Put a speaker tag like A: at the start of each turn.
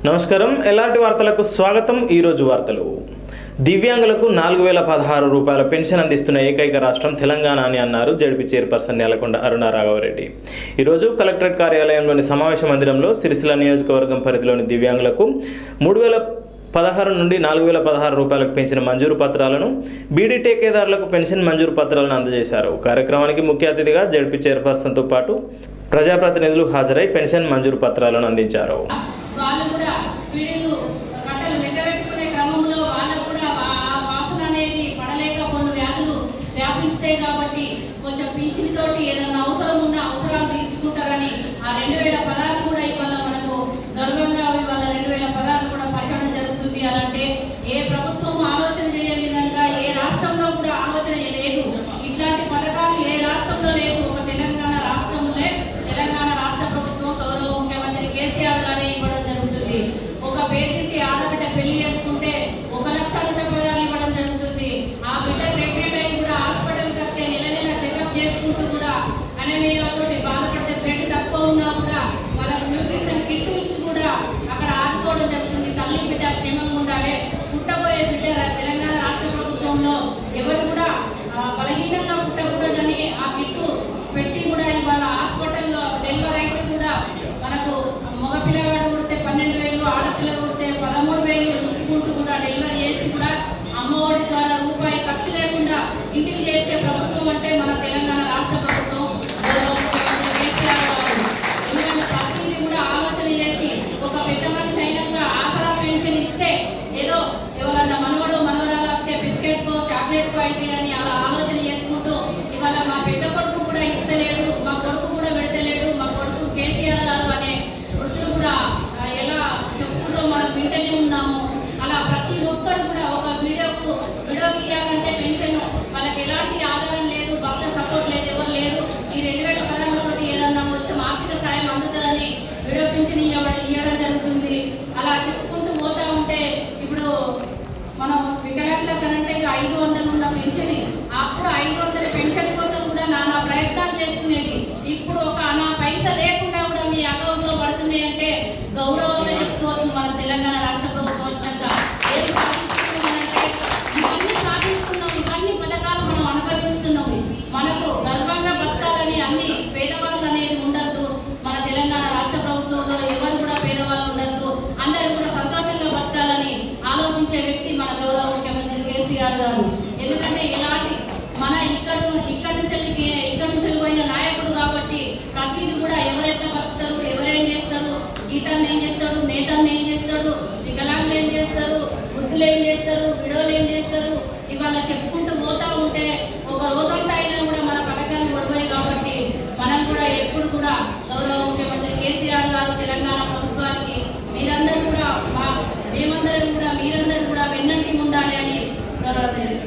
A: నమస్కారం ఎలాంటి వార్తలకు స్వాగతం ఈరోజు వార్తలు దివ్యాంగులకు నాలుగు వేల పదహారు రూపాయల పెన్షన్ అందిస్తున్న ఏకైక రాష్ట్రం తెలంగాణ అని అన్నారు జడ్పీ చైర్పర్సన్ నేలకొండ అరుణ రాఘవరెడ్డి ఈరోజు కలెక్టరేట్ కార్యాలయంలోని సమావేశ మందిరంలో సిరిసిల్ల నియోజకవర్గం పరిధిలోని దివ్యాంగులకు మూడు వేల పదహారు నుండి నాలుగు వేల పదహారు రూపాయలకు పెంచిన మంజూరు పత్రాలను బీడీ టేకేదారులకు పెన్షన్ మంజూరు పత్రాలను అందజేశారు కార్యక్రమానికి ముఖ్య అతిథిగా జడ్పీ చైర్పర్సన్తో పాటు ప్రజాప్రతినిధులు హాజరై పెన్షన్ మంజూరు పత్రాలను అందించారు
B: వాళ్ళు కూడా పీడీలు కట్టలు లెక్కబెట్టుకునే క్రమంలో వాళ్ళకు కూడా వా- ఆ వాసన అనేది పడలేక కొన్ని వ్యాధులు వ్యాపించుతాయి కాబట్టి కొంచెం పింఛన్ తోటి ఏదైనా అవసరం ఉన్న అవసరాలు తీర్చుకుంటారని ఆ రెండు వేల పదాలు కూడా ఇవాళ మనకు గర్వంగా ఇవాళ రెండు వేల పదాలు కూడా పంచడం జరుగుతుంది అలాంటి ఏ ప్రభుత్వం ఆలోచన చేయని విధంగా ఏ రాష్ట్రంలో కూడా ఆలోచన లేదు ఇట్లాంటి పథకాలు ఏ రాష్ట్రంలో లేవు ఒక తెలంగాణ రాష్ట్రంలో తెలంగాణ రాష్ట్ర ప్రభుత్వం గౌరవ ముఖ్యమంత్రి కేసీఆర్ గారే ఇవ్వడం జరుగుతుంది ఒక పేదింటి ఆడబిడ్డ పెళ్లి చేసుకుంటే ఒక లక్ష నూట పదాలు ఇవ్వడం జరుగుతుంది ఆ బిడ్డ ప్రెగ్నెంట్ అయి కూడా హాస్పిటల్ కడితే నెల నెల చెకప్ చేసుకుంటూ కూడా తోటి బాధపడితే బ్లడ్ తక్కువ ఉన్నా కూడా వాళ్ళకు న్యూట్రిషన్ కిట్ ఇచ్చి కూడా అక్కడ ఆదుకోవడం జరుగుతుంది తల్లి బిడ్డ క్షేమంగా ఉండాలి పుట్టబోయే బిడ్డ రా- తెలంగాణ రాష్ట్ర ప్రభుత్వంలో ఎవరు కూడా ఆ, బలహీనంగా పుట్టకూడదని ఆ కిట్టు పెట్టి కూడా ఇవాళ హాస్పిటల్లో డెలివరీ అయితే కూడా మనకు మగ పిల్లగాడు పుడితే పన్నెండు వేలు ఆడపిల్ల పుడితే పదమూడు వేలు ఇచ్చుకుంటూ కూడా డెలివరీ చేసి కూడా అమ్మఒడి ద్వారా రూపాయి ఖర్చు లేకుండా ఇంటికి చేర్చే ప్రభుత్వం అంటే మన తెలంగాణ రాష్ట్ర ప్రభుత్వం గౌరవ ముఖ్యమంత్రి కేసీఆర్ గారు ఎందుకంటే ప్రతిదీ కూడా ఆలోచన చేసి ఒక పెద్ద మనిషి అయినాక ఆసరా పెన్షన్ ఇస్తే ఏదో ఎవరన్నా మనవడు మనవరాలు వస్తే బిస్కెట్ కో చాక్లెట్ కో అయితే అని అలా ఆలోచన చేసుకుంటూ ఇవాళ మా పెద్ద కొడుకు కూడా ఇస్తలేడు మా కొడుకు కూడా పెడతలేడు మా కొడుకు కేసీఆర్ గారు అనే వృత్తులు కూడా ఆ, ఎలా చెప్తున్నారో మనం వింటనే ఉన్నాము అలా ప్రతి ఒక్కరు కూడా ఒక వీడియోకు వీడియో తీయాలంటే పెన్షన్ వాళ్ళకి ఎలాంటి ఆధారం లేదు భర్త సపోర్ట్ లేదు ఎవరు లేరు ఈ రెండు వేల పదహారులో ఏదన్నా కొంచెం ఆర్థిక సాయం అందుతుందని వీడియో పెన్షన్ ఇవ్వడం ఇవ్వడం జరుగుతుంది అలా చెప్పుకుంటూ పోతా ఉంటే ఇప్పుడు మనం వికలాంగుల కనంటే ఐదు వందలు ఉన్న పెన్షన్ అప్పుడు ఐదు వందల పెన్షన్ కోసం కూడా నానా ప్రయత్నాలు చేసుకునేది ఇప్పుడు ఒక నా పైస లేకుండా కూడా మీ అకౌంట్ లో పడుతున్నాయి అంటే గౌరవంగా చెప్పుకోవచ్చు మన తెలంగాణ రాష్ట్ర ప్రభుత్వం వచ్చినాక ఏం సాధించుకున్నామంటే ఇవన్నీ సాధించుకున్నాం ఇవన్నీ పథకాలు మనం అనుభవిస్తున్నాం మనకు గర్వంగా బతకాలని అన్ని పేదవాళ్ళు అనేది ఉండద్దు మన తెలంగాణ రాష్ట్ర ప్రభుత్వంలో ఎవరు కూడా పేదవాళ్ళు ఉండద్దు అందరూ కూడా సంతోషంగా బతకాలని ఆలోచించే వ్యక్తి మన గౌరవ ముఖ్యమంత్రి కేసీఆర్ గారు ఎందుకంటే ఇలాంటి మన ఇక్కడ ఇక్కడ నుంచి వెళ్ళి- ఇక్కడ నుంచి వెళ్ళిపోయిన నాయకుడు కాబట్టి ప్రతిదీ కూడా ఎవరు ఎట్లా బతుకుతారు ఎవరేం చేస్తారు గీతాన్ని ఏం చేస్తాడు నేతన్ని ఏం చేస్తాడు వికలాంగులు ఏం చేస్తారు వృద్ధులు ఏం చేస్తారు విడోలు ఏం చేస్తారు ఇవాళ చెప్పుకుంటూ పోతా ఉంటే ఒక రోజంతా అయినా కూడా మన పథకాలు పడిపోయి కాబట్టి మనం కూడా ఎప్పుడు కూడా గౌరవ ముఖ్యమంత్రి కేసీఆర్ గారు తెలంగాణ ప్రభుత్వానికి మీరందరూ కూడా మా మేమందరం కూడా మీరందరూ కూడా వెన్నంటి ఉండాలి అని గౌరవ